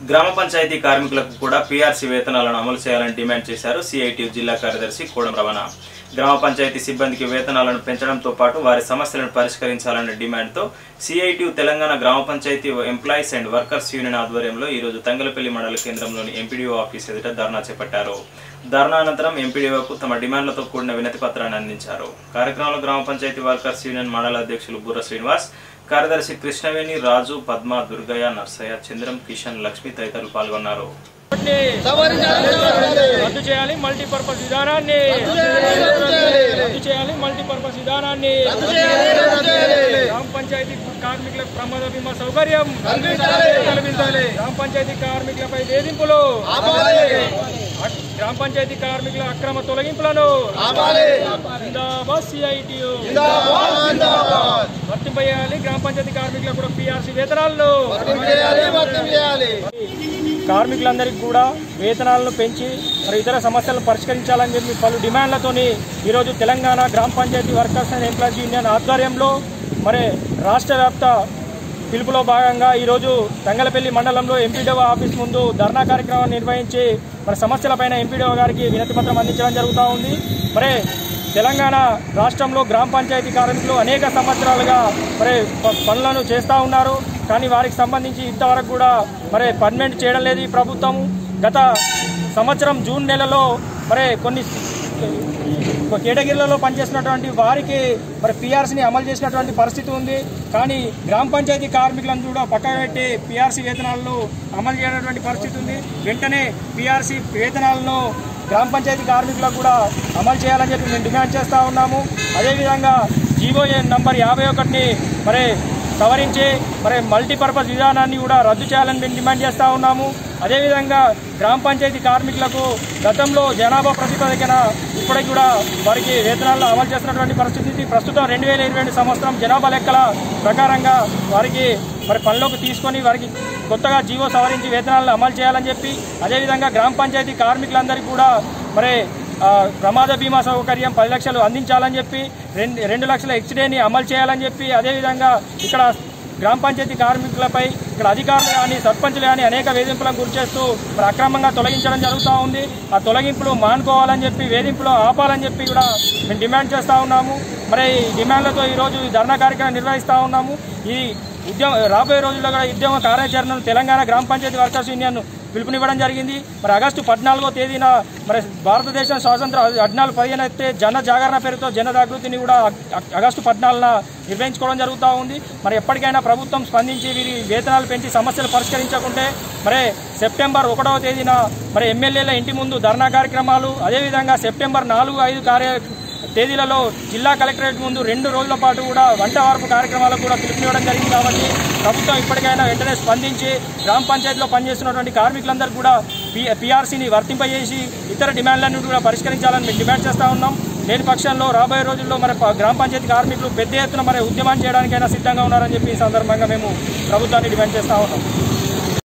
గ్రామ పంచాయతీ కార్మికులకు కూడా పీఆర్సీ వేతనాలను అమలు చేయాలని డిమాండ్ చేశారు సిఐటి జిల్లా కార్యదర్శి కోడం రమణ గ్రామ పంచాయతీ సిబ్బందికి వేతనాలను పెంచడంతో పాటు వారి సమస్యలను పరిష్కరించాలనే డిమాండ్తో సిఐటి తెలంగాణ గ్రామ panchayat employees and workers union ఆధ్వర్యంలో ఈరోజు తంగలపల్లి మండల కేంద్రంలోని ఎంపీడీఓ ఆఫీస్ ఎదుట ధర్నా చేపట్టారు ధర్నా అనంతరం ఎంపీడీఓకు తమ డిమాండ్లతో కూడిన వినతి పత్రాన్ని అందించారు కార్యక్రమంలో గ్రామ పంచాయతీ వర్కర్స్ యూనియన్ మండల అధ్యక్షులు బుర్ర శ్రీనివాస్ కార్యదర్శి కృష్ణవేణి రాజు పద్మ దుర్గయ్య నర్సయ్య చంద్రం కిషన్ లక్ష్మి తదితరులు పాల్గొన్నారు రద్దు చేయాలి మల్టీపర్పస్ విధానాన్ని రద్దు చేయాలి మల్టీపర్పస్ విధానాన్ని గ్రామ పంచాయతీ కార్మికులకు ప్రమాద బీమా సౌకర్యం కల్పించాలి గ్రామ పంచాయతీ కార్మికులపై వేధింపులు అక్- గ్రామ పంచాయతీ కార్మికుల అక్రమ తొలగింపులను జిందాబాద్ సిఐటియు వర్తింపజేయాలి గ్రామ పంచాయతీ కార్మికులకు కూడా పిఆర్సీ వేతనాలను కార్మికులందరికీ కూడా వేతనాలను పెంచి మరి ఇతర సమస్యలను పరిష్కరించాలని చెప్పి పలు డిమాండ్లతోని ఈరోజు తెలంగాణ గ్రామ panchayat workers and employees union ఆధ్వర్యంలో మరి రాష్ట్ర వ్యాప్త పిలుపులో భాగంగా ఈరోజు తంగలపల్లి మండలంలో ఎంపీడీఓ ఆఫీస్ ముందు ధర్నా కార్యక్రమాన్ని నిర్వహించి మరి సమస్యలపైన ఎంపీడీఓ గారికి వినతి పత్రం అందించడం జరుగుతూ ఉంది మరి తెలంగాణ రాష్ట్రంలో గ్రామ పంచాయతీ కార్మికులు అనేక సంవత్సరాలుగా మరి ప- పనులను చేస్తూ ఉన్నారు కానీ వారికి సంబంధించి ఇంతవరకు కూడా మరి పర్మనెంట్ చేయడం లేదు ఈ ప్రభుత్వం గత సంవత్సరం జూన్ నెలలో మరి కొన్ని కేటగిరీలలో పనిచేసినటువంటి వారికి మరి పిఆర్సీని అమలు చేసినటువంటి పరిస్థితి ఉంది కానీ గ్రామ పంచాయతీ కార్మికులను కూడా పక్కన పెట్టి పిఆర్సీ వేతనాలను అమలు చేయనటువంటి పరిస్థితి ఉంది వెంటనే పిఆర్సీ వేతనాలను గ్రామ పంచాయతీ కార్మికులకు కూడా అమలు చేయాలని చెప్పి మేము డిమాండ్ చేస్తూ ఉన్నాము అదేవిధంగా జీవోఏ నంబర్ యాభై ఒకటిని మరి సవరించి మరి మల్టీపర్పస్ విధానాన్ని కూడా రద్దు చేయాలని మేము డిమాండ్ చేస్తూ ఉన్నాము అదేవిధంగా గ్రామ పంచాయతీ కార్మికులకు గతంలో జనాభా ప్రతిపాదికన ఇప్పటికి కూడా వారికి వేతనాలను అమలు చేస్తున్నటువంటి పరిస్థితి ఉంది. ప్రస్తుతం రెండు వేల ఇరవై రెండు సంవత్సరం జనాభా లెక్కల ప్రకారంగా వారికి మరి పనిలోకి తీసుకొని వారికి కొత్తగా జీవో సవరించి వేతనాలను అమలు చేయాలని చెప్పి అదేవిధంగా గ్రామ పంచాయతీ కార్మికులందరికీ కూడా మరి ఆ, ప్రమాద బీమా సౌకర్యం పది లక్షలు అందించాలని చెప్పి రెండు రెండు లక్షల ఎక్స్డేని అమలు చేయాలని చెప్పి అదేవిధంగా ఇక్కడ గ్రామ పంచాయతీ కార్మికులపై ఇక్కడ అధికారులు కానీ సర్పంచులు కానీ అనేక వేధింపులకు గురి చేస్తూ మరి అక్రమంగా తొలగించడం జరుగుతూ ఉంది ఆ తొలగింపులు మానుకోవాలని చెప్పి వేధింపులు ఆపాలని చెప్పి కూడా మేము డిమాండ్ చేస్తూ ఉన్నాము మరి ఈ డిమాండ్లతో ఈరోజు ఈ ధర్నా కార్యక్రమం నిర్వహిస్తూ ఉన్నాము ఈ ఉద్యమ రాబోయే రోజుల్లో కూడా ఈ ఉద్యమ కార్యాచరణను తెలంగాణ గ్రామ పంచాయతీ వర్కర్స్ యూనియన్ పిలుపునివ్వడం జరిగింది మరి ఆగస్టు పద్నాలుగో తేదీన మరి భారతదేశం స్వాతంత్ర పద్నాలుగు పదిహేను అయితే జన జాగరణ పేరుతో జన జాగృతిని కూడా అగ- ఆగస్టు పద్నాలుగున నిర్వహించుకోవడం జరుగుతూ ఉంది మరి ఎప్పటికైనా ప్రభుత్వం స్పందించి వీరి వేతనాలు పెంచి సమస్యలు పరిష్కరించకుంటే మరి సెప్టెంబర్ ఒకటవ తేదీన మరి ఎమ్మెల్యేల ఇంటి ముందు ధర్నా కార్యక్రమాలు అదేవిధంగా సెప్టెంబర్ నాలుగు ఐదు కార్య తేదీలలో జిల్లా కలెక్టరేట్ ముందు రెండు రోజుల పాటు కూడా వంట వార్పు కార్యక్రమాలకు కూడా పిలుపునివ్వడం జరిగింది కాబట్టి ప్రభుత్వం ఇప్పటికైనా వెంటనే స్పందించి గ్రామ పంచాయతీలో పనిచేస్తున్నటువంటి కార్మికులందరూ కూడా పి పిఆర్సీని వర్తింపజేసి ఇతర డిమాండ్లన్నీ కూడా పరిష్కరించాలని మేము డిమాండ్ చేస్తా ఉన్నాం లేని పక్షంలో రాబోయే రోజుల్లో మరి ప- గ్రామ పంచాయతీ కార్మికులు పెద్ద ఎత్తున మరి ఉద్యమం చేయడానికైనా సిద్ధంగా ఉన్నారని చెప్పి ఈ సందర్భంగా మేము ప్రభుత్వాన్ని డిమాండ్ చేస్తా ఉన్నాం